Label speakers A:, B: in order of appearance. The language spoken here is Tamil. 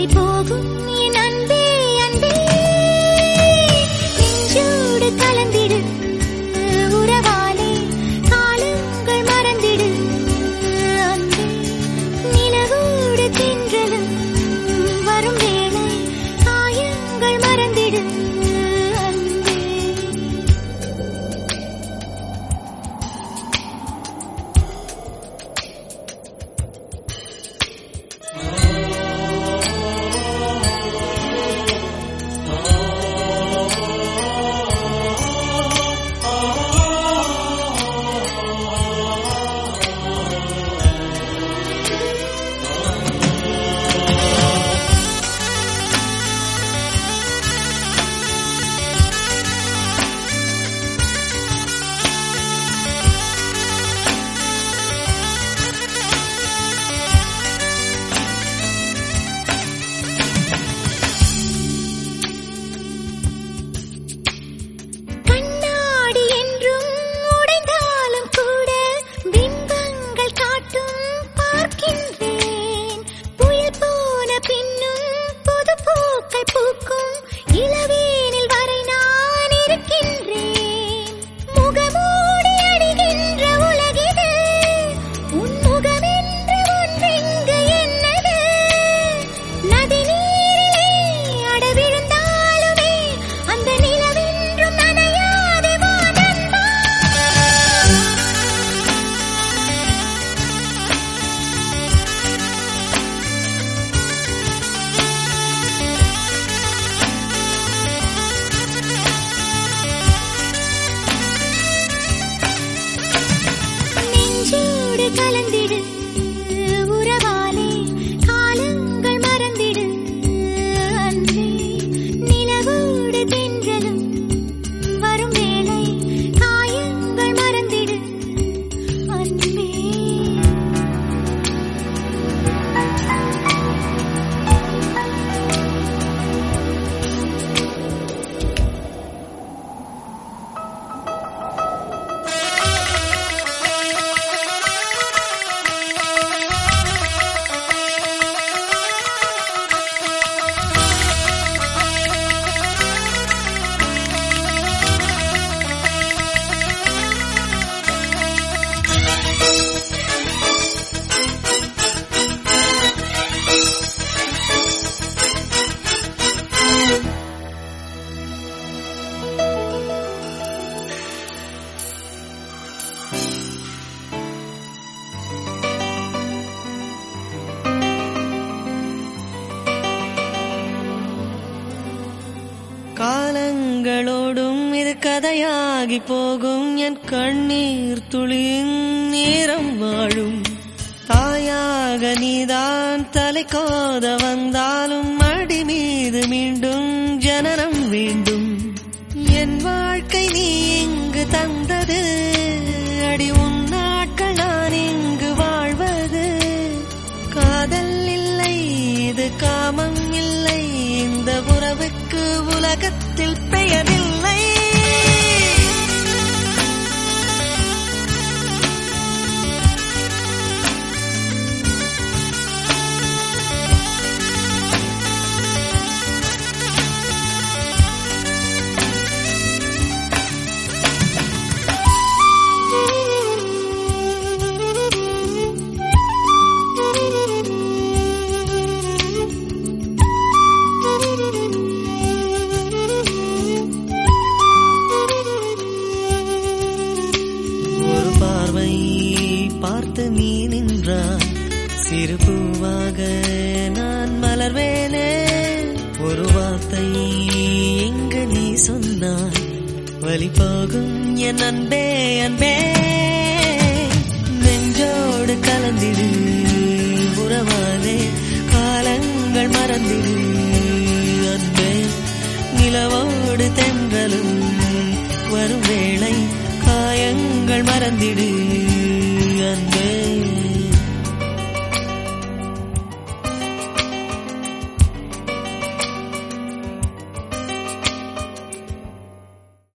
A: கதையாகி போகும் என் அன்பே அன்பே நெஞ்சோடு கலந்திடு உறவாலே காலங்கள் மறந்திடு அன்பே நிலவோடு தென்றலும் வரும் வேளை காயங்கள் மறந்திடு அன்பே கண்ணாடி என்றும் உடைந்தாலும் கூட பிம்பங்கள் காட்டும் பார்க்கின்றேன் புயல் போன பின்னும் புது பூக்கள் பூக்கும் இளவேனில் வரை நான் இருக்கின்றேன் முகமூடி அணிகின்ற உலகிது உன் முகமென்று ஒன்றெங்கு என்னது நதி நீரிலே அட விழுந்தாலுமே அந்த நிலவென்றும் நனையாதே வா நண்பா நெஞ்சோடு கலந்திடு உறவாலே காலங்கள் மறந்திடு அன்பே நிலவோடு தென்றலும் வரும் வேளை காயங்கள் மறந்திடு அன்பே
B: காலங்களோடும் இது கதையாகி போகும் என் கண்ணீர் துளியின் நேரம் வாழும் தாயாக நீதான் தலை கோத வந்தாலும் அடி மீது மீண்டும் ஜனனம் வேண்டும் என் வாழ்க்கை நீ இங்கு தந்தது அடி உன் நாட்கள் நான் இங்கு வாழ்வது காதல் இல்லை இது காமம் இல்லை இந்த உறவுக்கு உலகத்தில் பெயரில்லை ஒரு பார்வை பார்த்து நீ நின்றாய் சிறு பூவாக நான் மலர்வேனே ஒரு வார்த்தை எங்கு நீ சொன்னாய் வழி போகும் என் அன்பே அன்பே நெஞ்சோடு கலந்திடு உறவாலே காலங்கள் மறந்திடு அன்பே நிலவோடு தென்றலும் வரும் வேளை காயங்கள் மறந்திடு